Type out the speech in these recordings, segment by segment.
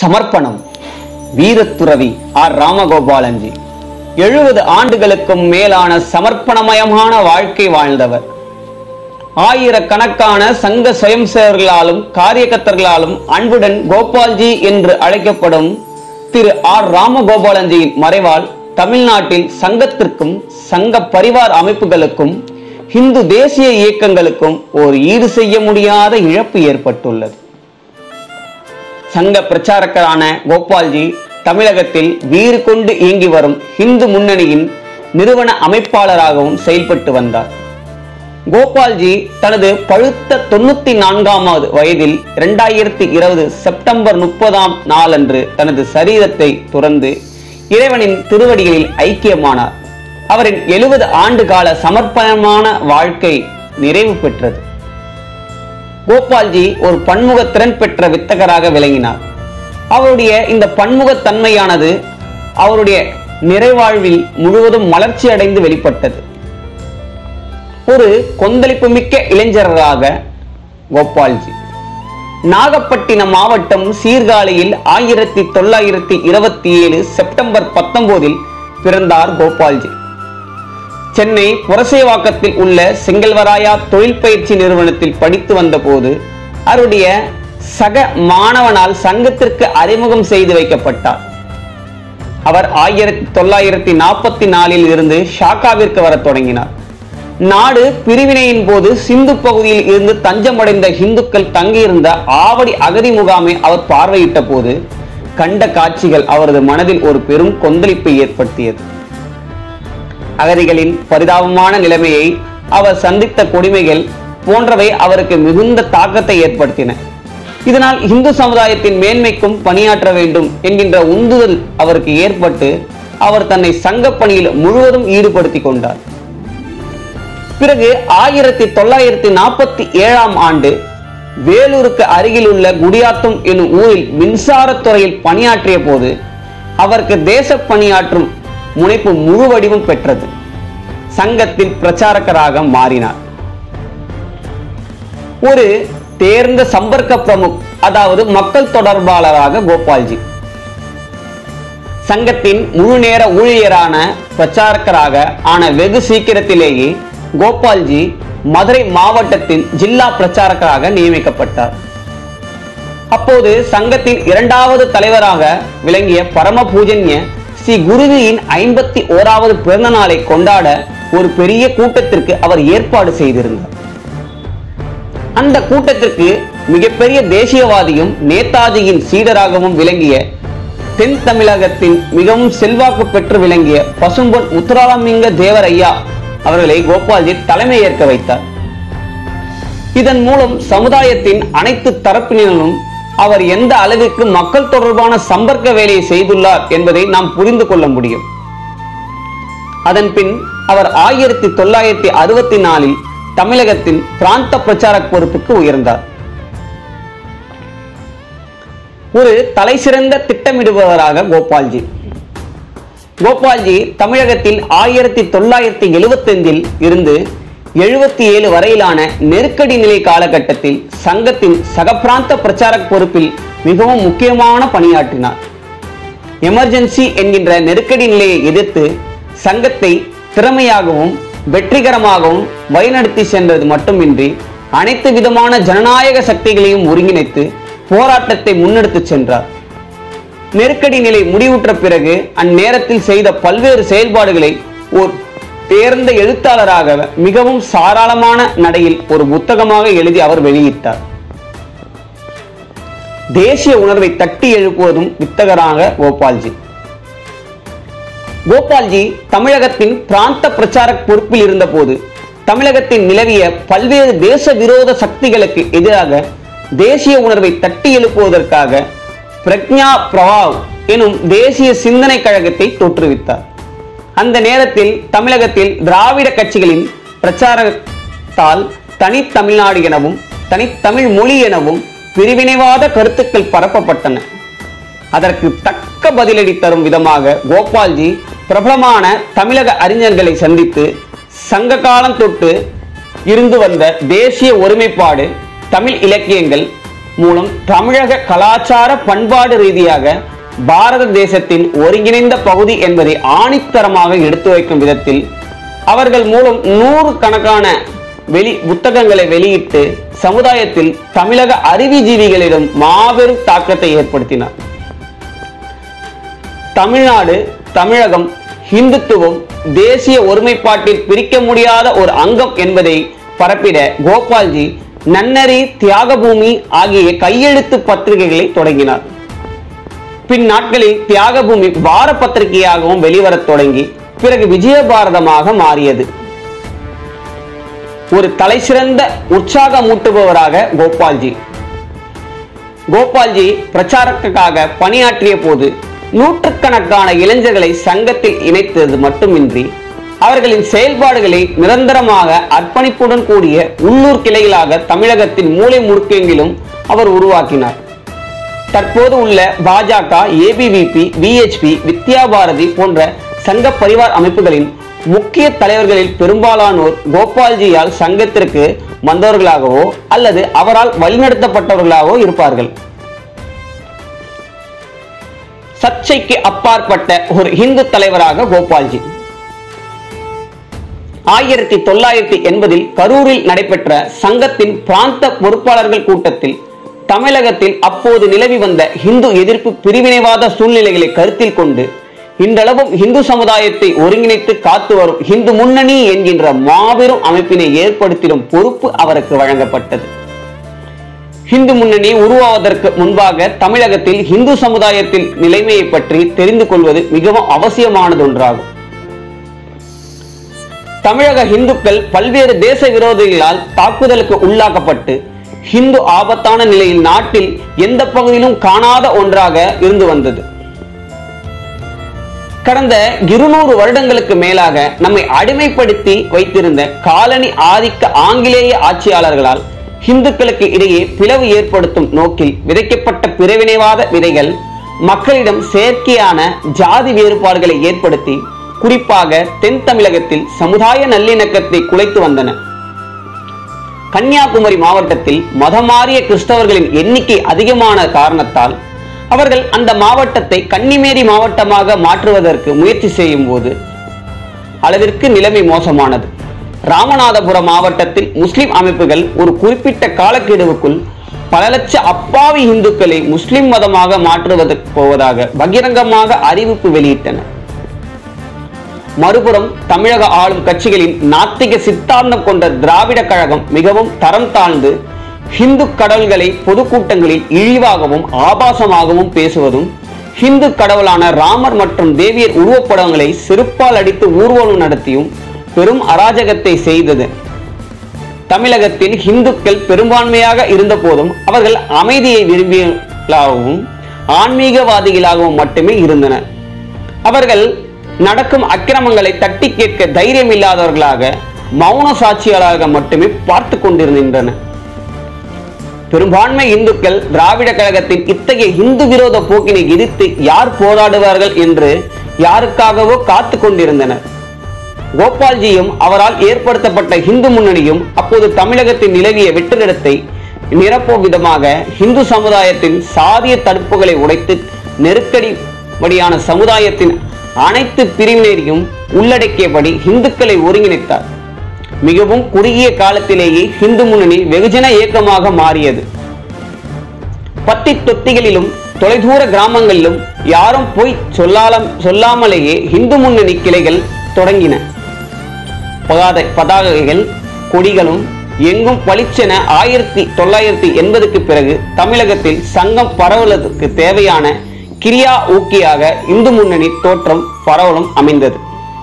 சமர்ப்பணம் வீரத்துறவி ஆர் ராமகோபாலன்ஜி எழுபது ஆண்டுகளுக்கும் மேலான சமர்ப்பணமயமான வாழ்க்கை வாழ்ந்தவர் ஆயிரக்கணக்கான சங்க சுயம் சேவர்களாலும் காரியகர்த்தர்களாலும் அன்புடன் கோபால்ஜி என்று அழைக்கப்படும் திரு ஆர் ராமகோபாலன்ஜியின் மறைவால் தமிழ்நாட்டில் சங்கத்திற்கும் சங்க பரிவார் அமைப்புகளுக்கும் இந்து தேசிய இயக்கங்களுக்கும் ஒரு ஈடு செய்ய முடியாத இழப்பு ஏற்பட்டுள்ளது சங்க பிரச்சாரகரான கோபால்ஜி தமிழகத்தில் வீறு கொண்டு இயங்கி வரும் இந்து முன்னணியின் நிறுவன அமைப்பாளராகவும் செயல்பட்டு வந்தார் கோபால்ஜி தனது பழுத்த தொண்ணூத்தி நான்காமாவது வயதில் இரண்டாயிரத்தி இருபது செப்டம்பர் முப்பதாம் நாளன்று தனது சரீரத்தை துறந்து இறைவனின் திருவடிகளில் ஐக்கியமானார் அவரின் எழுபது ஆண்டு கால சமர்ப்பணமான வாழ்க்கை நிறைவு பெற்றது கோபால்ஜி ஒரு பன்முக திறன் பெற்ற வித்தகராக விளங்கினார் அவருடைய இந்த பன்முகத்தன்மையானது அவருடைய நிறைவாழ்வில் முழுவதும் மலர்ச்சி அடைந்து வெளிப்பட்டது ஒரு கொந்தளிப்பு மிக்க இளைஞராக கோபால்ஜி நாகப்பட்டினம் மாவட்டம் சீர்காழியில் ஆயிரத்தி தொள்ளாயிரத்தி இருபத்தி ஏழு செப்டம்பர் பத்தொன்பதில் பிறந்தார் கோபால்ஜி சென்னை புரசேவாக்கத்தில் உள்ள செங்கல்வராயா தொழில் பயிற்சி நிறுவனத்தில் படித்து வந்தபோது அவருடைய சக மாணவனால் சங்கத்திற்கு அறிமுகம் செய்து வைக்கப்பட்டார் அவர் ஆயிரத்தி தொள்ளாயிரத்தி நாற்பத்தி நாலில் இருந்து ஷாக்காவிற்கு வரத் தொடங்கினார் நாடு பிரிவினையின் போது சிந்து பகுதியில் இருந்து தஞ்சமடைந்த இந்துக்கள் தங்கியிருந்த ஆவடி அகதி முகாமை அவர் பார்வையிட்ட போது கண்ட காட்சிகள் அவரது மனதில் ஒரு பெரும் கொந்தளிப்பை ஏற்படுத்தியது அகதிகளின் பரிதாபமான நிலைமையை அவர் சந்தித்த கொடுமைகள் போன்றவை அவருக்கு மிகுந்த தாக்கத்தை ஏற்படுத்தின இதனால் இந்து சமுதாயத்தின் மேன்மைக்கும் பணியாற்ற வேண்டும் என்கின்ற உந்துதல் அவருக்கு ஏற்பட்டு அவர் தன்னை சங்க பணியில் முழுவதும் ஈடுபடுத்திக் கொண்டார் பிறகு ஆயிரத்தி தொள்ளாயிரத்தி நாற்பத்தி ஏழாம் ஆண்டு வேலூருக்கு அருகில் உள்ள குடியாத்தம் என்னும் ஊரில் மின்சாரத்துறையில் பணியாற்றிய போது அவருக்கு தேச பணியாற்றும் முனைப்பு முழு வடிவம் பெற்றது சங்கத்தில் பிரச்சாரகராக மாறினார் ஒரு தேர்ந்த சம்பர்க்க பிரமுக் அதாவது மக்கள் தொடர்பாளராக கோபால்ஜி சங்கத்தின் முழு நேர ஊழியரான பிரச்சாரகராக ஆன வெகு சீக்கிரத்திலேயே கோபால்ஜி மதுரை மாவட்டத்தின் ஜில்லா பிரச்சாரகராக நியமிக்கப்பட்டார் அப்போது சங்கத்தின் இரண்டாவது தலைவராக விளங்கிய பரம பூஜன்ய ஸ்ரீ குருவியின் ஐம்பத்தி ஓராவது பிறந்த நாளை கொண்டாட ஒரு பெரிய கூட்டத்திற்கு அவர் ஏற்பாடு செய்திருந்தார் அந்த கூட்டத்திற்கு மிகப்பெரிய தேசியவாதியும் நேதாஜியின் சீடராகவும் விளங்கிய தென் தமிழகத்தின் மிகவும் செல்வாக்கு பெற்று விளங்கிய பசும்பொன் முத்துராமலிங்க தேவர் ஐயா அவர்களை கோபால்ஜி தலைமை ஏற்க வைத்தார் இதன் மூலம் சமுதாயத்தின் அனைத்து தரப்பினரும் அவர் எந்த அளவிற்கு மக்கள் தொடர்பான சம்பர்க்க வேலையை செய்துள்ளார் என்பதை நாம் புரிந்து கொள்ள முடியும் அதன் பின் அவர் ஆயிரத்தி தொள்ளாயிரத்தி அறுபத்தி நாலில் தமிழகத்தின் பிராந்த பிரச்சாரக் பொறுப்புக்கு உயர்ந்தார் ஒரு தலைசிறந்த திட்டமிடுபவராக கோபால்ஜி கோபால்ஜி தமிழகத்தில் ஆயிரத்தி தொள்ளாயிரத்தி எழுபத்தைந்தில் இருந்து எழுபத்தி ஏழு வரையிலான நெருக்கடி நிலை காலகட்டத்தில் சங்கத்தின் சகப்பிராந்த பிரச்சாரக் பொறுப்பில் மிகவும் முக்கியமான பணியாற்றினார் எமர்ஜென்சி என்கின்ற நெருக்கடி நிலையை எதிர்த்து சங்கத்தை திறமையாகவும் வெற்றிகரமாகவும் வழிநடத்தி சென்றது மட்டுமின்றி அனைத்து விதமான ஜனநாயக சக்திகளையும் ஒருங்கிணைத்து போராட்டத்தை முன்னெடுத்துச் சென்றார் நெருக்கடி நிலை முடிவுற்ற பிறகு அந்நேரத்தில் செய்த பல்வேறு செயல்பாடுகளை ஒரு தேர்ந்த எழுத்தாளராக மிகவும் சாராளமான நடையில் ஒரு புத்தகமாக எழுதி அவர் வெளியிட்டார் தேசிய உணர்வை தட்டி எழுப்புவதும் வித்தகராக கோபால்ஜி கோபால்ஜி தமிழகத்தின் பிராந்த பிரச்சாரக் பொறுப்பில் இருந்தபோது தமிழகத்தில் நிலவிய பல்வேறு தேச விரோத சக்திகளுக்கு எதிராக தேசிய உணர்வை தட்டி எழுப்புவதற்காக பிரக்ஞா பிரவாவ் எனும் தேசிய சிந்தனை கழகத்தை தோற்றுவித்தார் அந்த நேரத்தில் தமிழகத்தில் திராவிட கட்சிகளின் பிரச்சாரத்தால் தனித்தமிழ்நாடு எனவும் தனித்தமிழ் மொழி எனவும் பிரிவினைவாத கருத்துக்கள் பரப்பப்பட்டன அதற்கு தக்க பதிலடி தரும் விதமாக கோபால்ஜி பிரபலமான தமிழக அறிஞர்களை சந்தித்து சங்க காலம் தொட்டு இருந்து வந்த தேசிய ஒருமைப்பாடு தமிழ் இலக்கியங்கள் மூலம் தமிழக கலாச்சார பண்பாடு ரீதியாக பாரத தேசத்தின் ஒருங்கிணைந்த பகுதி என்பதை ஆணித்தரமாக எடுத்து வைக்கும் விதத்தில் அவர்கள் மூலம் நூறு கணக்கான வெளி புத்தகங்களை வெளியிட்டு சமுதாயத்தில் தமிழக அறிவுஜீவிகளிடம் மாபெரும் தாக்கத்தை ஏற்படுத்தினார் தமிழ்நாடு தமிழகம் இந்துத்துவம் தேசிய ஒருமைப்பாட்டில் பிரிக்க முடியாத ஒரு அங்கம் என்பதை பரப்பிட கோபால்ஜி நன்னரி தியாகபூமி ஆகிய கையெழுத்து பத்திரிகைகளை தொடங்கினார் பின் நாட்களில் தியாகபூமி வார பத்திரிகையாகவும் வெளிவரத் தொடங்கி பிறகு விஜயபாரதமாக மாறியது ஒரு தலைசிறந்த உற்சாகமூட்டுபவராக கோபால்ஜி கோபால்ஜி பிரச்சாரத்துக்காக பணியாற்றிய போது நூற்றுக்கணக்கான இளைஞர்களை சங்கத்தில் இணைத்தது மட்டுமின்றி அவர்களின் செயல்பாடுகளை நிரந்தரமாக அர்ப்பணிப்புடன் கூடிய உள்ளூர் கிளைகளாக தமிழகத்தின் மூலை முடுக்கெங்கிலும் அவர் உருவாக்கினார் தற்போது உள்ள பாஜக ஏபிவிபி விஹெச்பி வித்யா பாரதி போன்ற சங்க பரிவார் அமைப்புகளின் முக்கிய தலைவர்களில் பெரும்பாலானோர் கோபால்ஜியால் சங்கத்திற்கு வந்தவர்களாகவோ அல்லது அவரால் வழிநடத்தப்பட்டவர்களாகவோ இருப்பார்கள் சர்ச்சைக்கு அப்பாற்பட்ட ஒரு இந்து தலைவராக கோபால்ஜி ஆயிரத்தி தொள்ளாயிரத்தி எண்பதில் கரூரில் நடைபெற்ற சங்கத்தின் பிராந்த பொறுப்பாளர்கள் கூட்டத்தில் தமிழகத்தில் அப்போது நிலவி வந்த இந்து எதிர்ப்பு பிரிவினைவாத சூழ்நிலைகளை கருத்தில் கொண்டு இன்றளவும் இந்து சமுதாயத்தை ஒருங்கிணைத்து காத்து வரும் இந்து முன்னணி என்கின்ற மாபெரும் அமைப்பினை ஏற்படுத்திடும் பொறுப்பு அவருக்கு வழங்கப்பட்டது இந்து முன்னணி உருவாவதற்கு முன்பாக தமிழகத்தில் இந்து சமுதாயத்தில் நிலைமையை பற்றி தெரிந்து கொள்வது மிகவும் அவசியமானது ஒன்றாகும் தமிழக இந்துக்கள் பல்வேறு தேச விரோதிகளால் தாக்குதலுக்கு உள்ளாக்கப்பட்டு ஹிந்து ஆபத்தான நிலையில் நாட்டில் எந்த பகுதியிலும் காணாத ஒன்றாக இருந்து வந்தது கடந்த இருநூறு வருடங்களுக்கு மேலாக நம்மை அடிமைப்படுத்தி வைத்திருந்த காலனி ஆதிக்க ஆங்கிலேய ஆட்சியாளர்களால் இந்துக்களுக்கு இடையே பிளவு ஏற்படுத்தும் நோக்கில் விதைக்கப்பட்ட பிரிவினைவாத விதைகள் மக்களிடம் செயற்கையான ஜாதி வேறுபாடுகளை ஏற்படுத்தி குறிப்பாக தென் தமிழகத்தில் சமுதாய நல்லிணக்கத்தை குலைத்து வந்தன கன்னியாகுமரி மாவட்டத்தில் மதமாறிய கிறிஸ்தவர்களின் எண்ணிக்கை அதிகமான காரணத்தால் அவர்கள் அந்த மாவட்டத்தை கன்னிமேரி மாவட்டமாக மாற்றுவதற்கு முயற்சி செய்யும் போது அளவிற்கு நிலைமை மோசமானது ராமநாதபுரம் மாவட்டத்தில் முஸ்லிம் அமைப்புகள் ஒரு குறிப்பிட்ட காலக்கெடுவுக்குள் பல லட்ச அப்பாவி இந்துக்களை முஸ்லிம் மதமாக மாற்றுவதற்கு போவதாக பகிரங்கமாக அறிவிப்பு வெளியிட்டன மறுபுறம் தமிழக ஆளும் கட்சிகளின் நாத்திக சித்தாந்தம் கொண்ட திராவிட கழகம் மிகவும் தரம் தாழ்ந்து ஹிந்து கடவுள்களை பொதுக்கூட்டங்களில் இழிவாகவும் ஆபாசமாகவும் பேசுவதும் ஹிந்து கடவுளான ராமர் மற்றும் தேவியர் உருவப்படங்களை செருப்பால் அடித்து ஊர்வலம் நடத்தியும் பெரும் அராஜகத்தை செய்தது தமிழகத்தில் இந்துக்கள் பெரும்பான்மையாக இருந்த போதும் அவர்கள் அமைதியை விரும்பியலாகவும் ஆன்மீகவாதிகளாகவும் மட்டுமே இருந்தனர் அவர்கள் நடக்கும் அக்கிரமங்களை தட்டி கேட்க தைரியம் இல்லாதவர்களாக மௌன சாட்சியாளராக மட்டுமே பார்த்து கொண்டிருக்கின்றனர் பெரும்பான்மை இந்துக்கள் திராவிட கழகத்தின் இத்தகைய இந்து விரோத போக்கினை எதிர்த்து யார் போராடுவார்கள் என்று யாருக்காகவோ காத்து கொண்டிருந்தனர் கோபால்ஜியும் அவரால் ஏற்படுத்தப்பட்ட இந்து முன்னணியும் அப்போது தமிழகத்தில் நிலவிய வெற்றிடத்தை நிரப்பும் விதமாக இந்து சமுதாயத்தின் சாதிய தடுப்புகளை உடைத்து நெருக்கடிபடியான சமுதாயத்தின் அனைத்து பிரிவினரையும் உள்ளடக்கியபடி இந்துக்களை ஒருங்கிணைத்தார் மிகவும் குறுகிய காலத்திலேயே இந்து முன்னணி வெகுஜன இயக்கமாக மாறியது பத்தி தொத்திகளிலும் தொலைதூர கிராமங்களிலும் யாரும் போய் சொல்லாலம் சொல்லாமலேயே இந்து முன்னணி கிளைகள் தொடங்கின பதாதை பதாகைகள் கொடிகளும் எங்கும் பளிச்சென ஆயிரத்தி தொள்ளாயிரத்தி எண்பதுக்கு பிறகு தமிழகத்தில் சங்கம் பரவலுக்கு தேவையான கிரியா ஊக்கியாக இந்து முன்னணி தோற்றம் பரவலும் அமைந்தது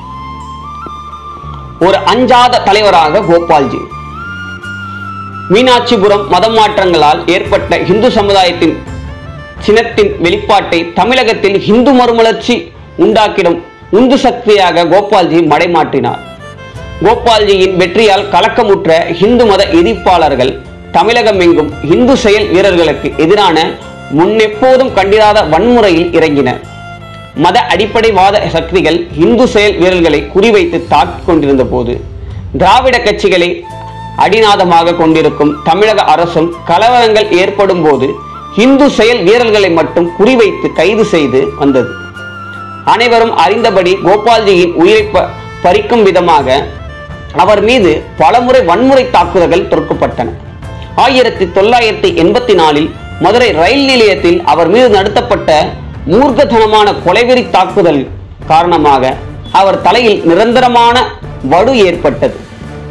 ஒரு அஞ்சாத தலைவராக கோபால்ஜி மீனாட்சிபுரம் மதம் மாற்றங்களால் ஏற்பட்ட இந்து சமுதாயத்தின் சினத்தின் வெளிப்பாட்டை தமிழகத்தில் இந்து மறுமலர்ச்சி உண்டாக்கிடும் உந்து சக்தியாக கோபால்ஜி மடைமாற்றினார் கோபால்ஜியின் வெற்றியால் கலக்கமுற்ற இந்து மத எதிர்ப்பாளர்கள் தமிழகம் எங்கும் இந்து செயல் வீரர்களுக்கு எதிரான முன்னெப்போதும் கண்டிராத வன்முறையில் இறங்கினர் மத அடிப்படைவாத சக்திகள் இந்து செயல் வீரர்களை குறிவைத்து தாக்கிக் கொண்டிருந்த போது திராவிட கட்சிகளை அடிநாதமாக கொண்டிருக்கும் தமிழக அரசும் கலவரங்கள் ஏற்படும் போது இந்து செயல் வீரர்களை மட்டும் குறிவைத்து கைது செய்து வந்தது அனைவரும் அறிந்தபடி கோபால்ஜியின் உயிரை ப- பறிக்கும் விதமாக அவர் மீது பலமுறை வன்முறை தாக்குதல்கள் தொடுக்கப்பட்டன ஆயிரத்தி தொள்ளாயிரத்தி எண்பத்தி நாலில் மதுரை ரயில் நிலையத்தில் அவர் மீது நடத்தப்பட்ட மூர்க்கத்தனமான கொலைவெறி தாக்குதல் காரணமாக அவர் தலையில் நிரந்தரமான வடு ஏற்பட்டது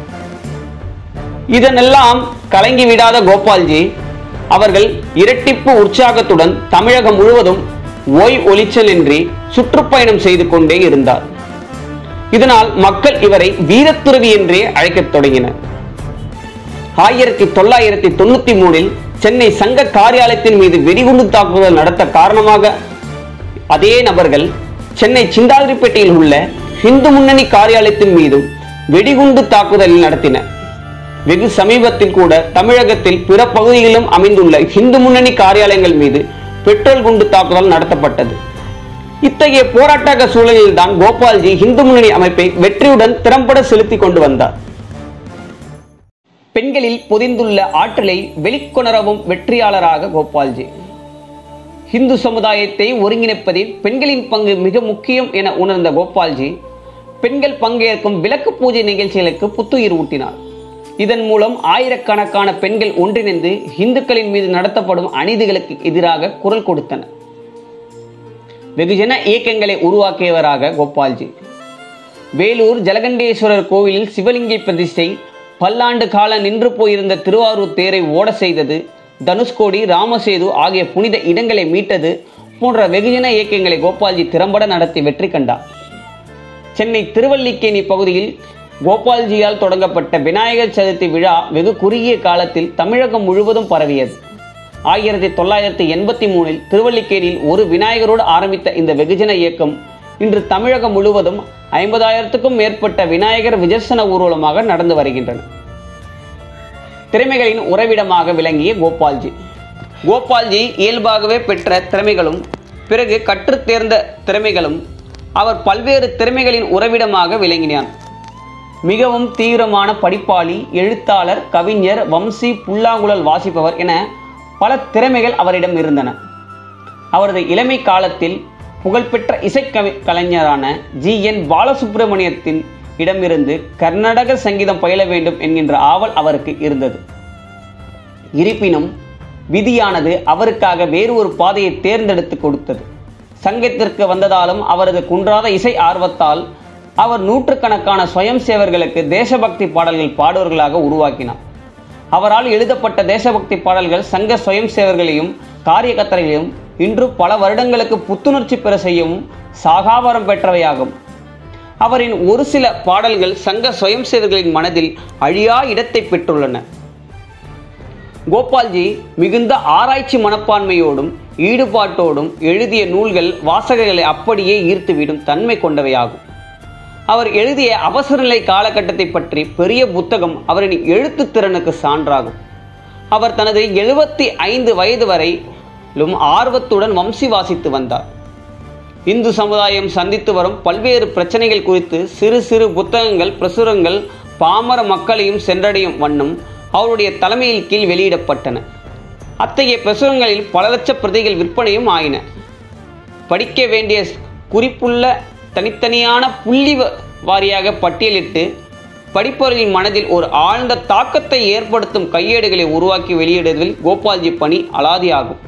இதனெல்லாம் கலங்கிவிடாத கோபால்ஜி அவர்கள் இரட்டிப்பு உற்சாகத்துடன் தமிழகம் முழுவதும் ஓய் ஒளிச்சலின்றி சுற்றுப்பயணம் செய்து கொண்டே இருந்தார் இதனால் மக்கள் இவரை வீரத்துறவி என்றே அழைக்கத் தொடங்கினர் ஆயிரத்தி தொள்ளாயிரத்தி தொண்ணூத்தி மூணில் சென்னை சங்க காரியாலயத்தின் மீது வெடிகுண்டு தாக்குதல் நடத்த காரணமாக அதே நபர்கள் சென்னை சிந்தாதிரிப்பேட்டையில் உள்ள இந்து முன்னணி காரியாலயத்தின் மீதும் வெடிகுண்டு தாக்குதல் நடத்தினர் வெகு சமீபத்தில் கூட தமிழகத்தில் பிற பகுதிகளிலும் அமைந்துள்ள இந்து முன்னணி காரியாலயங்கள் மீது பெட்ரோல் குண்டு தாக்குதல் நடத்தப்பட்டது இத்தகைய போராட்ட சூழலில் தான் கோபால்ஜி இந்து முன்னணி அமைப்பை வெற்றியுடன் திறம்பட செலுத்திக் கொண்டு வந்தார் பெண்களில் பொதிந்துள்ள ஆற்றலை வெளிக்கொணரவும் வெற்றியாளராக கோபால்ஜி இந்து சமுதாயத்தை ஒருங்கிணைப்பதில் பெண்களின் பங்கு மிக முக்கியம் என உணர்ந்த கோபால்ஜி பெண்கள் பங்கேற்கும் விளக்கு பூஜை நிகழ்ச்சிகளுக்கு புத்துயிர் ஊட்டினார் இதன் மூலம் ஆயிரக்கணக்கான பெண்கள் ஒன்றிணைந்து இந்துக்களின் மீது நடத்தப்படும் அநீதிகளுக்கு எதிராக குரல் கொடுத்தனர் வெகுஜன இயக்கங்களை உருவாக்கியவராக கோபால்ஜி வேலூர் ஜலகண்டேஸ்வரர் கோவிலில் சிவலிங்க பிரதிஷ்டை பல்லாண்டு கால நின்று போயிருந்த திருவாரூர் தேரை ஓட செய்தது தனுஷ்கோடி ராமசேது ஆகிய புனித இடங்களை மீட்டது போன்ற வெகுஜன இயக்கங்களை கோபால்ஜி திறம்பட நடத்தி வெற்றி கண்டார் சென்னை திருவல்லிக்கேணி பகுதியில் கோபால்ஜியால் தொடங்கப்பட்ட விநாயகர் சதுர்த்தி விழா வெகு குறுகிய காலத்தில் தமிழகம் முழுவதும் பரவியது ஆயிரத்தி தொள்ளாயிரத்தி எண்பத்தி மூணில் திருவல்லிக்கேணியில் ஒரு விநாயகரோடு ஆரம்பித்த இந்த வெகுஜன இயக்கம் இன்று தமிழகம் முழுவதும் ஐம்பதாயிரத்துக்கும் மேற்பட்ட விநாயகர் விஜர்சன ஊர்வலமாக நடந்து வருகின்றன திறமைகளின் உறைவிடமாக விளங்கிய கோபால்ஜி கோபால்ஜி இயல்பாகவே பெற்ற திறமைகளும் பிறகு கற்றுத் தேர்ந்த திறமைகளும் அவர் பல்வேறு திறமைகளின் உறைவிடமாக விளங்கினார் மிகவும் தீவிரமான படிப்பாளி எழுத்தாளர் கவிஞர் வம்சி புல்லாங்குழல் வாசிப்பவர் என பல திறமைகள் அவரிடம் இருந்தன அவரது இளமை காலத்தில் புகழ்பெற்ற இசைக்கவி கலைஞரான ஜி என் பாலசுப்பிரமணியத்தின் இடமிருந்து கர்நாடக சங்கீதம் பயில வேண்டும் என்கின்ற ஆவல் அவருக்கு இருந்தது இருப்பினும் விதியானது அவருக்காக வேறு ஒரு பாதையை தேர்ந்தெடுத்து கொடுத்தது சங்கத்திற்கு வந்ததாலும் அவரது குன்றாத இசை ஆர்வத்தால் அவர் நூற்றுக்கணக்கான சுயம் சேவர்களுக்கு தேசபக்தி பாடல்கள் பாடுவர்களாக உருவாக்கினார் அவரால் எழுதப்பட்ட தேசபக்தி பாடல்கள் சங்க சுயம் சேவர்களையும் காரியகர்த்தர்களையும் இன்று பல வருடங்களுக்கு புத்துணர்ச்சி பெற செய்யவும் சாகாவரம் பெற்றவையாகும் அவரின் ஒரு சில பாடல்கள் சங்க சுயம் சேவர்களின் மனதில் அழியா இடத்தை பெற்றுள்ளன கோபால்ஜி மிகுந்த ஆராய்ச்சி மனப்பான்மையோடும் ஈடுபாட்டோடும் எழுதிய நூல்கள் வாசகர்களை அப்படியே ஈர்த்துவிடும் தன்மை கொண்டவையாகும் அவர் எழுதிய அவசரநிலை காலகட்டத்தை பற்றி பெரிய புத்தகம் அவரின் எழுத்து திறனுக்கு சான்றாகும் அவர் தனது எழுபத்தி ஐந்து வயது வரையிலும் ஆர்வத்துடன் வம்சி வாசித்து வந்தார் இந்து சமுதாயம் சந்தித்து வரும் பல்வேறு பிரச்சனைகள் குறித்து சிறு சிறு புத்தகங்கள் பிரசுரங்கள் பாமர மக்களையும் சென்றடையும் வண்ணம் அவருடைய தலைமையில் கீழ் வெளியிடப்பட்டன அத்தகைய பிரசுரங்களில் பல லட்ச பிரதிகள் விற்பனையும் ஆயின படிக்க வேண்டிய குறிப்புள்ள தனித்தனியான புள்ளி வ- வாரியாக பட்டியலிட்டு படிப்பவர்களின் மனதில் ஒரு ஆழ்ந்த தாக்கத்தை ஏற்படுத்தும் கையேடுகளை உருவாக்கி வெளியிடுவதில் கோபால்ஜி பணி அலாதியாகும்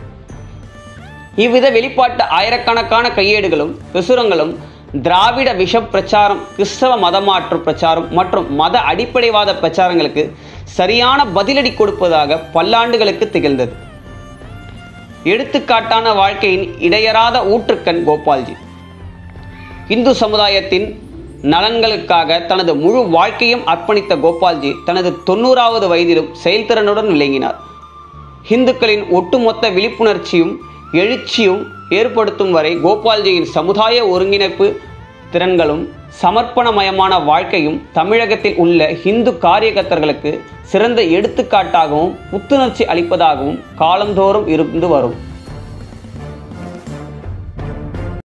இவ்வித வெளிப்பாட்டு ஆயிரக்கணக்கான கையேடுகளும் பிரசுரங்களும் திராவிட விஷ பிரச்சாரம் கிறிஸ்தவ மதமாற்று பிரச்சாரம் மற்றும் மத அடிப்படைவாத பிரச்சாரங்களுக்கு சரியான பதிலடி கொடுப்பதாக பல்லாண்டுகளுக்கு திகழ்ந்தது எடுத்துக்காட்டான வாழ்க்கையின் இடையறாத ஊற்றுக்கண் கோபால்ஜி இந்து சமுதாயத்தின் நலன்களுக்காக தனது முழு வாழ்க்கையும் அர்ப்பணித்த கோபால்ஜி தனது தொண்ணூறாவது வயதிலும் செயல்திறனுடன் விளங்கினார் இந்துக்களின் ஒட்டுமொத்த விழிப்புணர்ச்சியும் எழுச்சியும் ஏற்படுத்தும் வரை கோபால்ஜியின் சமுதாய ஒருங்கிணைப்பு திறன்களும் சமர்ப்பணமயமான வாழ்க்கையும் தமிழகத்தில் உள்ள இந்து காரியகர்த்தர்களுக்கு சிறந்த எடுத்துக்காட்டாகவும் புத்துணர்ச்சி அளிப்பதாகவும் காலந்தோறும் இருந்து வரும்